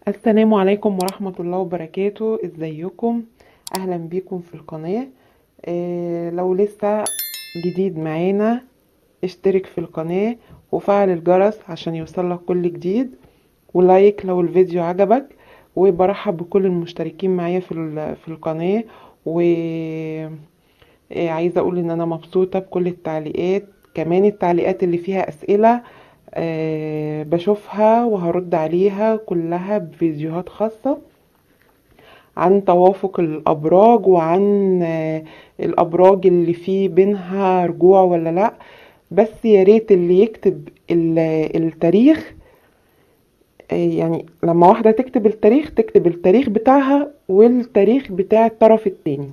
السلام عليكم ورحمة الله وبركاته ازيكم اهلا بيكم في القناة إيه لو لسه جديد معانا اشترك في القناة وفعل الجرس عشان يوصلك كل جديد ولايك لو الفيديو عجبك وبرحب بكل المشتركين معايا في ال- في القناة و إيه عايزة اقول ان انا مبسوطة بكل التعليقات كمان التعليقات اللي فيها اسئلة آه، بشوفها وهرد عليها كلها بفيديوهات خاصة عن توافق الأبراج وعن آه، الأبراج اللي فيه بينها رجوع ولا لأ بس يا ريت اللي يكتب ال- التاريخ آه، يعني لما واحدة تكتب التاريخ تكتب التاريخ بتاعها والتاريخ بتاع الطرف التاني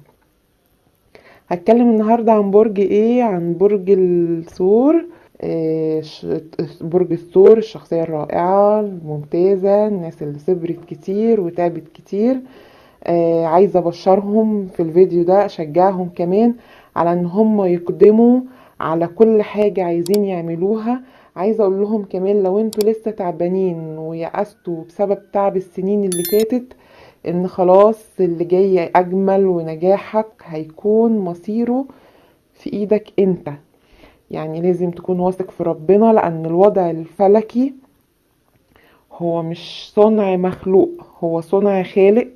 هتكلم النهاردة عن برج ايه عن برج الثور آه، ش- برج الثور الشخصية الرائعة الممتازة الناس اللي صبرت كتير وتعبت كتير آه، عايزة أبشرهم في الفيديو ده أشجعهم كمان على إن هم يقدموا على كل حاجة عايزين يعملوها عايزة أقول لهم كمان لو انتوا لسه تعبانين ويأستوا بسبب تعب السنين اللي فاتت إن خلاص اللي جاي أجمل ونجاحك هيكون مصيره في إيدك انت يعني لازم تكون واثق في ربنا لأن الوضع الفلكي هو مش صنع مخلوق هو صنع خالق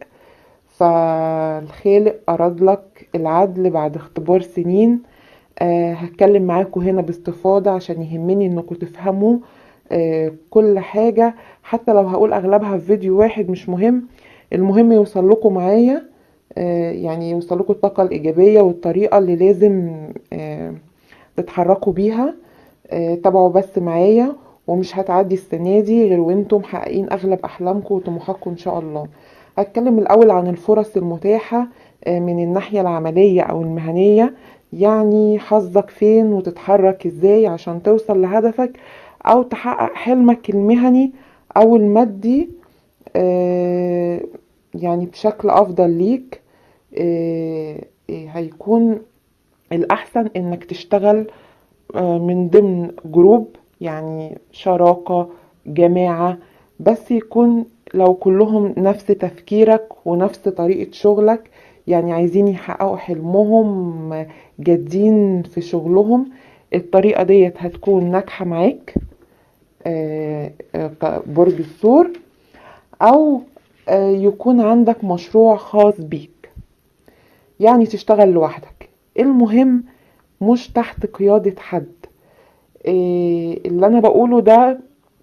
فالخالق أراد لك العدل بعد اختبار سنين آه هتكلم معاكم هنا باستفاضة عشان يهمني انكم تفهموا آه كل حاجة حتى لو هقول اغلبها في فيديو واحد مش مهم المهم يوصل لكم معايا آه يعني يوصل لكم الطاقة الإيجابية والطريقة اللي لازم آه تتحركوا بيها آه تابعوا بس معايا ومش هتعدي السنة دي غير وانتم محققين أغلب أحلامكم وطموحاتكم إن شاء الله هتكلم الأول عن الفرص المتاحة آه من الناحية العملية أو المهنية يعني حظك فين وتتحرك ازاي عشان توصل لهدفك أو تحقق حلمك المهني أو المادي آه يعني بشكل أفضل ليك آه آه، هيكون الأحسن إنك تشتغل آه، من ضمن جروب يعني شراكة جماعة بس يكون لو كلهم نفس تفكيرك ونفس طريقة شغلك يعني عايزين يحققوا حلمهم جادين في شغلهم الطريقة ديت هتكون ناجحة معاك آه، آه، كبرج الثور أو آه، يكون عندك مشروع خاص بيك يعني تشتغل لوحدك المهم مش تحت قيادة حد إيه اللي انا بقوله ده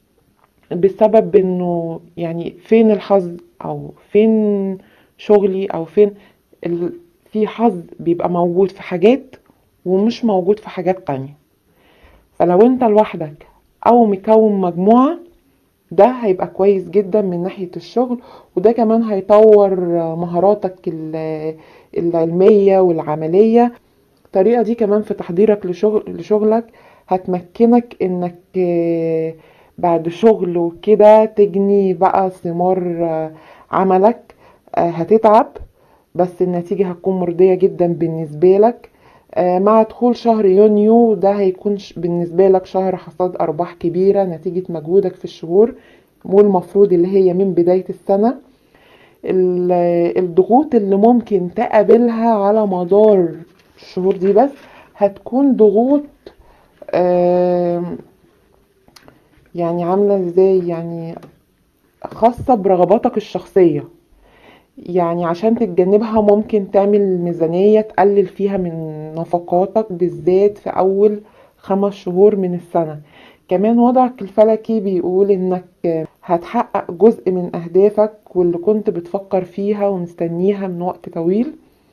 بسبب انه يعني فين الحظ او فين شغلي او فين ال... في حظ بيبقى موجود في حاجات ومش موجود في حاجات تانية فلو انت لوحدك او مكون مجموعة ده هيبقى كويس جدا من ناحية الشغل وده كمان هيطور مهاراتك ال- العلمية والعملية الطريقة دي كمان في تحضيرك لشغل لشغلك هتمكنك انك آه، بعد شغل وكده تجني بقى ثمار آه، عملك آه، هتتعب بس النتيجة هتكون مرضية جدا بالنسبة لك آه، مع دخول شهر يونيو ده هيكون ش- بالنسبة لك شهر حصاد أرباح كبيرة نتيجة مجهودك في الشهور والمفروض اللي هي من بداية السنة ال- الضغوط اللي ممكن تقابلها على مدار الشهور دي بس هتكون ضغوط آم، يعني عاملة ازاي يعني خاصة برغباتك الشخصية يعني عشان تتجنبها ممكن تعمل ميزانية تقلل فيها من نفقاتك بالذات في أول خمس شهور من السنة كمان وضعك الفلكي بيقول إنك هتحقق جزء من أهدافك واللي كنت بتفكر فيها ومستنيها من وقت طويل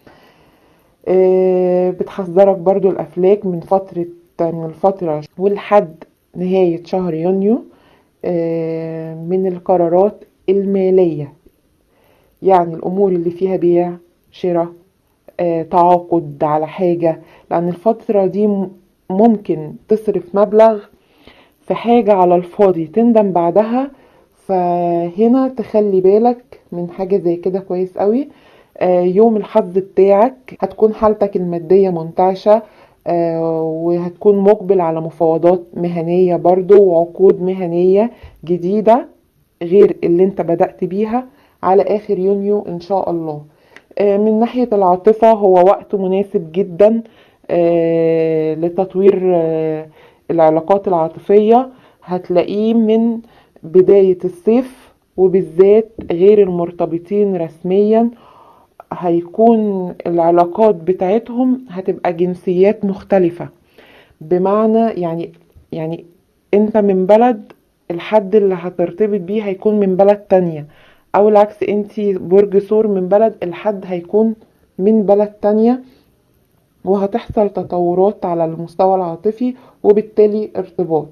آه، بتحذرك برضو الأفلاك من فترة من الفترة ولحد نهاية شهر يونيو آه، من القرارات المالية يعني الأمور اللي فيها بيع شراء آه، تعاقد على حاجة لأن الفترة دي م- ممكن تصرف مبلغ في حاجة على الفاضي تندم بعدها فهنا تخلي بالك من حاجة زي كده كويس قوي آه، يوم الحظ بتاعك هتكون حالتك المادية منتعشة آه، وهتكون مقبل على مفاوضات مهنية برضو وعقود مهنية جديدة غير اللي انت بدأت بيها على آخر يونيو إن شاء الله آه، من ناحية العاطفة هو وقت مناسب جدا آه، لتطوير آه، العلاقات العاطفية هتلاقيه من بداية الصيف وبالذات غير المرتبطين رسميا هيكون العلاقات بتاعتهم هتبقى جنسيات مختلفة بمعنى يعني يعني انت من بلد الحد اللي هترتبط بيه هيكون من بلد تانية او العكس انتي برج ثور من بلد الحد هيكون من بلد تانية وهتحصل تطورات على المستوى العاطفي وبالتالي ارتباط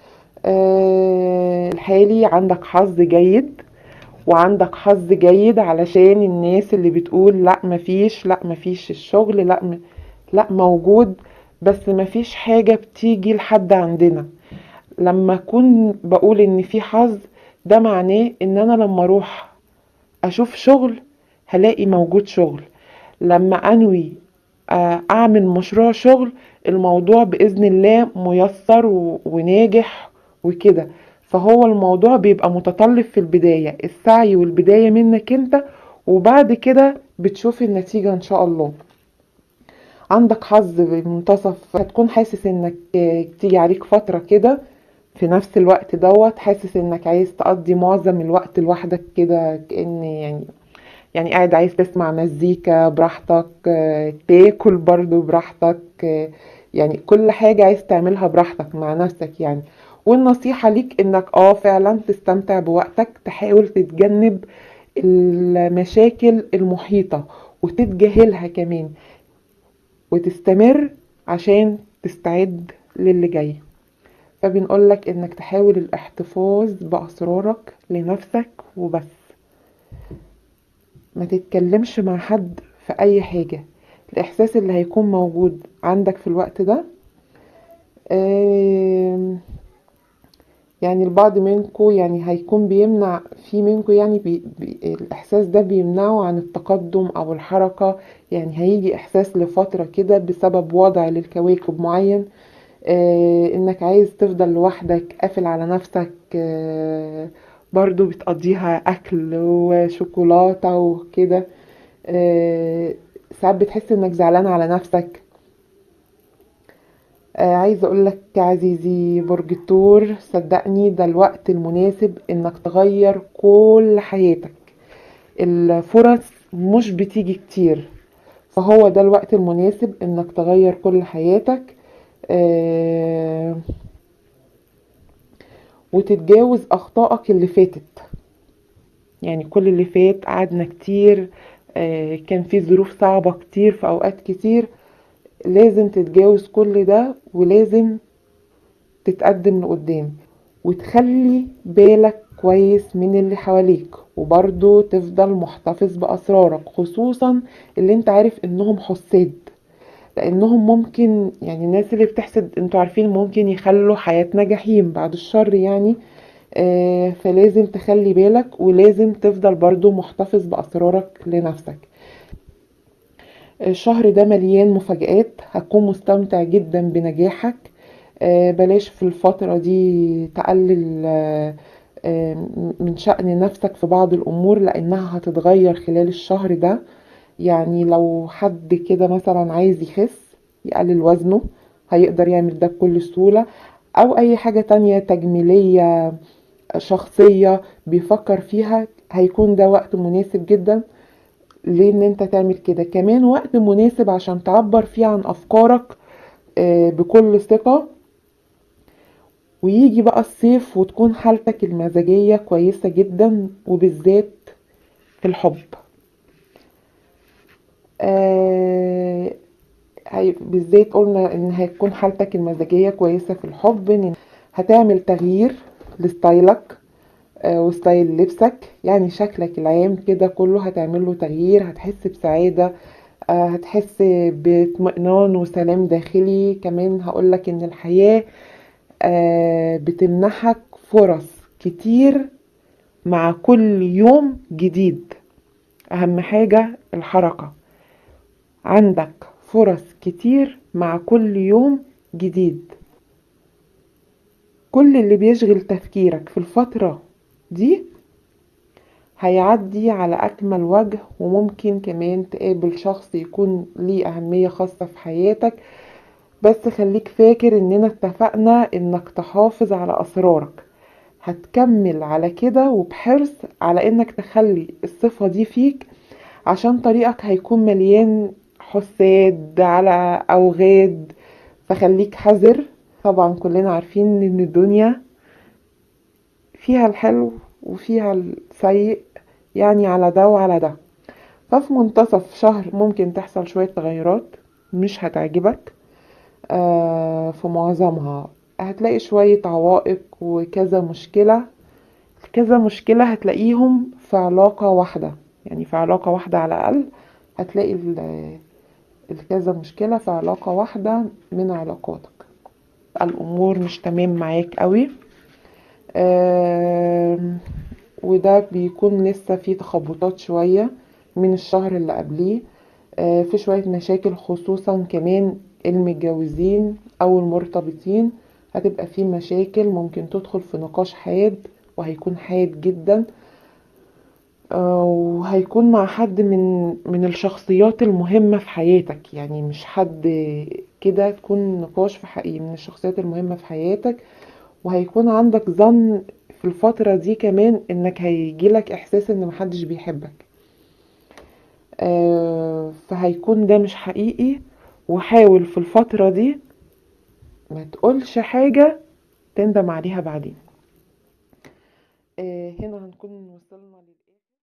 آه الحالي عندك حظ جيد وعندك حظ جيد علشان الناس اللي بتقول لا مفيش لا مفيش الشغل لا م... لا موجود بس مفيش حاجة بتيجي لحد عندنا لما اكون بقول ان في حظ ده معناه ان انا لما اروح اشوف شغل هلاقي موجود شغل لما انوي آه، اعمل مشروع شغل الموضوع باذن الله ميسر و- وناجح وكده فهو الموضوع بيبقى متطلب في البداية السعي والبداية منك انت وبعد كده بتشوف النتيجة ان شاء الله عندك حظ بمنتصف هتكون حاسس انك آه، تيجي عليك فترة كده في نفس الوقت دوت حاسس انك عايز تقضي معظم الوقت لوحدك كده كأن يعني يعني قاعد عايز تسمع مزيكا براحتك آه، تاكل برضو براحتك آه، يعني كل حاجة عايز تعملها براحتك مع نفسك يعني والنصيحة ليك انك اه فعلا تستمتع بوقتك تحاول تتجنب المشاكل المحيطة وتتجاهلها كمان وتستمر عشان تستعد للي جاي فبنقولك انك تحاول الاحتفاظ باسرارك لنفسك وبس ما تتكلمش مع حد في اي حاجة الاحساس اللي هيكون موجود عندك في الوقت ده آم، يعني البعض منكم يعني هيكون بيمنع في منكم يعني بي بي الإحساس ده بيمنعه عن التقدم أو الحركة يعني هيجي إحساس لفترة كده بسبب وضع للكواكب معين آه إنك عايز تفضل لوحدك قافل على نفسك آه برضو بتقضيها أكل وشوكولاتة وكده آه ساعات بتحس إنك زعلان على نفسك آه عايزة اقولك يا عزيزي برج الثور صدقني ده الوقت المناسب انك تغير كل حياتك الفرص مش بتيجي كتير فهو ده الوقت المناسب انك تغير كل حياتك آه وتتجاوز اخطائك اللي فاتت يعني كل اللي فات قعدنا كتير آه كان في ظروف صعبة كتير في اوقات كتير لازم تتجاوز كل ده ولازم تتقدم لقدام وتخلي بالك كويس من اللي حواليك وبرضو تفضل محتفظ بأسرارك خصوصا اللي انت عارف انهم حساد لانهم ممكن يعني الناس اللي بتحسد انتوا عارفين ممكن يخلوا حياتنا جحيم بعد الشر يعني آه فلازم تخلي بالك ولازم تفضل برضو محتفظ بأسرارك لنفسك الشهر ده مليان مفاجآت هتكون مستمتع جدا بنجاحك آه، بلاش في الفترة دي تقلل آه، آه، من شأن نفسك في بعض الأمور لأنها هتتغير خلال الشهر ده يعني لو حد كده مثلا عايز يخس يقلل وزنه هيقدر يعمل ده بكل سهولة أو أي حاجة تانية تجميلية شخصية بيفكر فيها هيكون ده وقت مناسب جدا لان انت تعمل كده كمان وقت مناسب عشان تعبر فيه عن افكارك آه، بكل ثقة ويجي بقى الصيف وتكون حالتك المزاجية كويسة جدا وبالذات في الحب آه هي- بالذات قلنا ان هتكون حالتك المزاجية كويسة في الحب ان هتعمل تغيير لستايلك آه، وستايل لبسك يعني شكلك العام كده كله هتعمل له تغيير هتحس بسعادة آه، هتحس باطمئنان وسلام داخلي كمان هقولك ان الحياة آه، بتمنحك فرص كتير مع كل يوم جديد اهم حاجة الحركة عندك فرص كتير مع كل يوم جديد كل اللي بيشغل تفكيرك في الفترة دي هيعدي على أكمل وجه وممكن كمان تقابل شخص يكون ليه أهمية خاصة في حياتك بس خليك فاكر إننا اتفقنا إنك تحافظ على أسرارك هتكمل على كده وبحرص على إنك تخلي الصفة دي فيك عشان طريقك هيكون مليان حساد على أوغاد فخليك حذر طبعا كلنا عارفين إن الدنيا فيها الحلو وفيها السيء يعني على ده وعلى ده ففي منتصف شهر ممكن تحصل شوية تغيرات مش هتعجبك آه في معظمها هتلاقي شوية عوائق وكذا مشكلة كذا مشكلة هتلاقيهم في علاقة واحدة يعني في علاقة واحدة على الأقل هتلاقي ال- الكذا مشكلة في علاقة واحدة من علاقاتك الأمور مش تمام معاك قوي آم، وده بيكون لسه فيه تخبطات شوية من الشهر اللي قبليه آه، في شوية مشاكل خصوصا كمان المتجوزين أو المرتبطين هتبقى فيه مشاكل ممكن تدخل في نقاش حاد وهيكون حاد جدا آه، وهيكون مع حد من من الشخصيات المهمة في حياتك يعني مش حد كده تكون نقاش في حقيقي من الشخصيات المهمة في حياتك وهيكون عندك ظن في الفترة دي كمان انك هيجيلك احساس ان محدش بيحبك آه، فهيكون ده مش حقيقي وحاول في الفترة دي ما تقولش حاجة تندم عليها بعدين آه، هنا هنكون وصلنا لل